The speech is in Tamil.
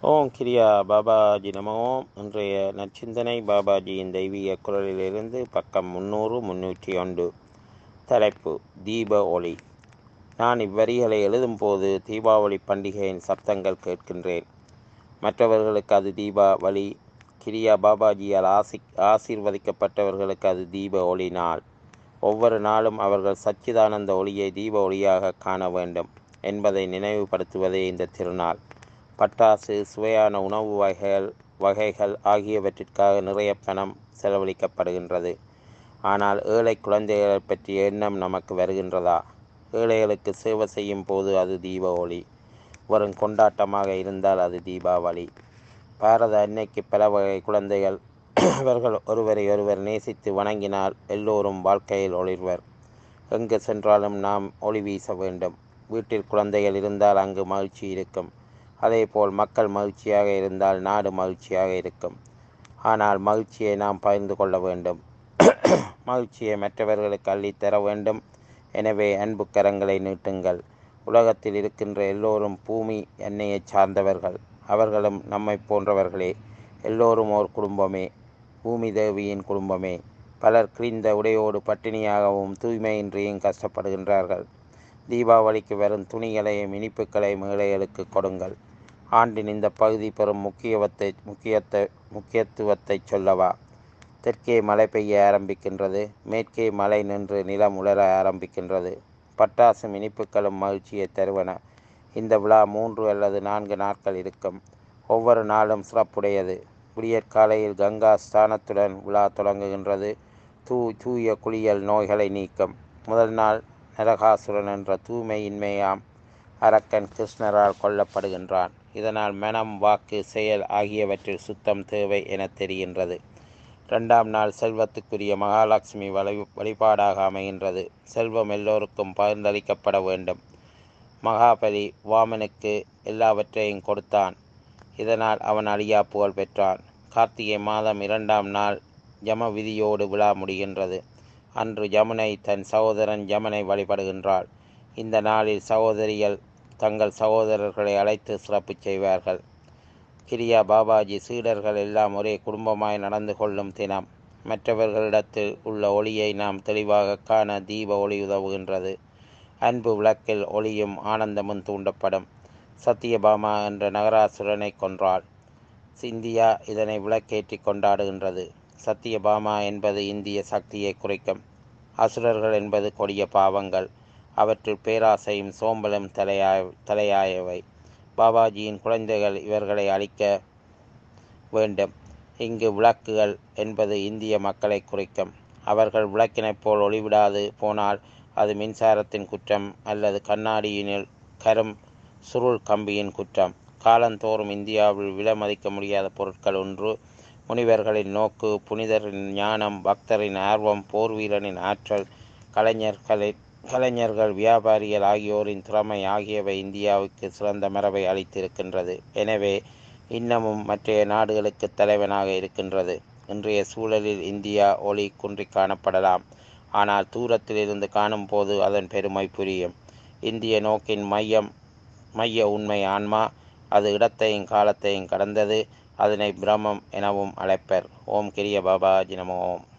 ஓம் கிரியா பாபாஜி நமோ இன்றைய நற்சிந்தனை பாபாஜியின் தெய்வீக குரலிலிருந்து பக்கம் முன்னூறு முன்னூற்றி ஒன்று தலைப்பு தீப ஒளி நான் இவ்வரிகளை எழுதும்போது தீபாவளி பண்டிகையின் சப்தங்கள் கேட்கின்றேன் மற்றவர்களுக்கு அது தீபாவளி கிரியா பாபாஜியால் ஆசி ஆசீர்வதிக்கப்பட்டவர்களுக்கு அது தீப ஒளி நாள் ஒவ்வொரு நாளும் அவர்கள் சச்சிதானந்த ஒளியை தீப ஒளியாக காண வேண்டும் என்பதை நினைவுபடுத்துவதே இந்த திருநாள் பட்டாசு சுவையான உணவு வகைகள் வகைகள் ஆகியவற்றிற்காக நிறைய பணம் செலவழிக்கப்படுகின்றது ஆனால் ஏழை குழந்தைகளை பற்றிய எண்ணம் நமக்கு வருகின்றதா ஏழைகளுக்கு சேவை செய்யும் போது அது தீப ஒளி வரும் கொண்டாட்டமாக இருந்தால் அது தீபாவளி பாரத அன்னைக்கு பல வகை குழந்தைகள் அவர்கள் ஒருவரை ஒருவர் நேசித்து வணங்கினால் எல்லோரும் வாழ்க்கையில் ஒளிர்வர் எங்கு சென்றாலும் நாம் ஒளி வீச வேண்டும் வீட்டில் குழந்தைகள் இருந்தால் அங்கு மகிழ்ச்சி இருக்கும் அதேபோல் மக்கள் மகிழ்ச்சியாக இருந்தால் நாடு மகிழ்ச்சியாக இருக்கும் ஆனால் மகிழ்ச்சியை நாம் பகிர்ந்து கொள்ள வேண்டும் மகிழ்ச்சியை மற்றவர்களுக்கு அள்ளித்தர வேண்டும் எனவே அன்பு கரங்களை நீட்டுங்கள் உலகத்தில் இருக்கின்ற எல்லோரும் பூமி எண்ணெயை சார்ந்தவர்கள் அவர்களும் நம்மை போன்றவர்களே எல்லோரும் ஓர் குடும்பமே பூமி தேவியின் குடும்பமே பலர் கிழிந்த உடையோடு பட்டினியாகவும் தூய்மையின்றியும் கஷ்டப்படுகின்றார்கள் தீபாவளிக்கு வரும் துணிகளையும் இனிப்புகளையும் ஏழைகளுக்கு கொடுங்கள் ஆண்டின் இந்த பகுதி பெறும் முக்கியவத்தை முக்கியத்தை முக்கியத்துவத்தை சொல்லவா தெற்கே மழை பெய்ய ஆரம்பிக்கின்றது மேற்கே மழை நின்று நிலம் உலர ஆரம்பிக்கின்றது பட்டாசும் இனிப்புகளும் மகிழ்ச்சியை தருவன இந்த விழா மூன்று அல்லது நான்கு நாட்கள் இருக்கும் ஒவ்வொரு நாளும் சிறப்புடையது விடியற்காலையில் கங்கா ஸ்தானத்துடன் விழா தொடங்குகின்றது தூ தூய குளியல் நோய்களை நீக்கும் முதல் நாள் நரகாசுரன் என்ற தூய்மையின்மையாம் அரக்கன் கிருஷ்ணரால் கொல்லப்படுகின்றான் இதனால் மனம் வாக்கு செயல் ஆகியவற்றில் சுத்தம் தேவை என தெரிகின்றது இரண்டாம் நாள் செல்வத்துக்குரிய மகாலட்சுமி வழி வழிபாடாக அமைகின்றது செல்வம் எல்லோருக்கும் பகிர்ந்தளிக்கப்பட வேண்டும் மகாபலி வாமனுக்கு எல்லாவற்றையும் கொடுத்தான் இதனால் அவன் அழியா புகழ் பெற்றான் கார்த்திகை மாதம் இரண்டாம் நாள் ஜம விதியோடு விழா முடிகின்றது அன்று ஜமுனை தன் சகோதரன் ஜமனை வழிபடுகின்றாள் இந்த நாளில் சகோதரிகள் தங்கள் சகோதரர்களை அழைத்து சிறப்பு செய்வார்கள் கிரியா பாபாஜி சீடர்கள் எல்லாம் ஒரே குடும்பமாய் நடந்து கொள்ளும் தினம் மற்றவர்களிடத்தில் உள்ள ஒளியை நாம் தெளிவாக காண தீப ஒளி உதவுகின்றது அன்பு விளக்கில் ஒளியும் ஆனந்தமும் தூண்டப்படும் சத்தியபாமா என்ற நகராசுரனை கொன்றாள் இந்தியா இதனை விளக்கேற்றி கொண்டாடுகின்றது சத்தியபாமா என்பது இந்திய சக்தியை குறைக்கும் அசுரர்கள் என்பது கொடிய பாவங்கள் அவற்றில் பேராசையும் சோம்பலும் தலையாய தலையாயவை பாபாஜியின் குழந்தைகள் இவர்களை அழிக்க வேண்டும் இங்கு விளக்குகள் என்பது இந்திய மக்களை குறிக்கும் அவர்கள் விளக்கினைப் போல் ஒளிவிடாது போனால் அது மின்சாரத்தின் குற்றம் அல்லது கண்ணாடியினில் கரும் சுருள் கம்பியின் குற்றம் காலந்தோறும் இந்தியாவில் விலை மதிக்க முடியாத பொருட்கள் ஒன்று முனிவர்களின் நோக்கு புனிதரின் ஞானம் பக்தரின் ஆர்வம் போர் வீரனின் ஆற்றல் கலைஞர்களின் கலைஞர்கள் வியாபாரிகள் ஆகியோரின் திறமை ஆகியவை இந்தியாவுக்கு சிறந்த மரபை அளித்திருக்கின்றது எனவே இன்னமும் மற்றைய நாடுகளுக்கு தலைவனாக இருக்கின்றது இன்றைய சூழலில் இந்தியா ஒளி குன்றி காணப்படலாம் ஆனால் தூரத்தில் இருந்து காணும் போது அதன் பெருமை புரியும் இந்திய நோக்கின் மையம் மைய உண்மை ஆன்மா அது இடத்தையும் காலத்தையும் கடந்தது அதனை பிரம்மம் எனவும் அழைப்பர் ஓம் கிரிய பாபாஜி நம ஓம்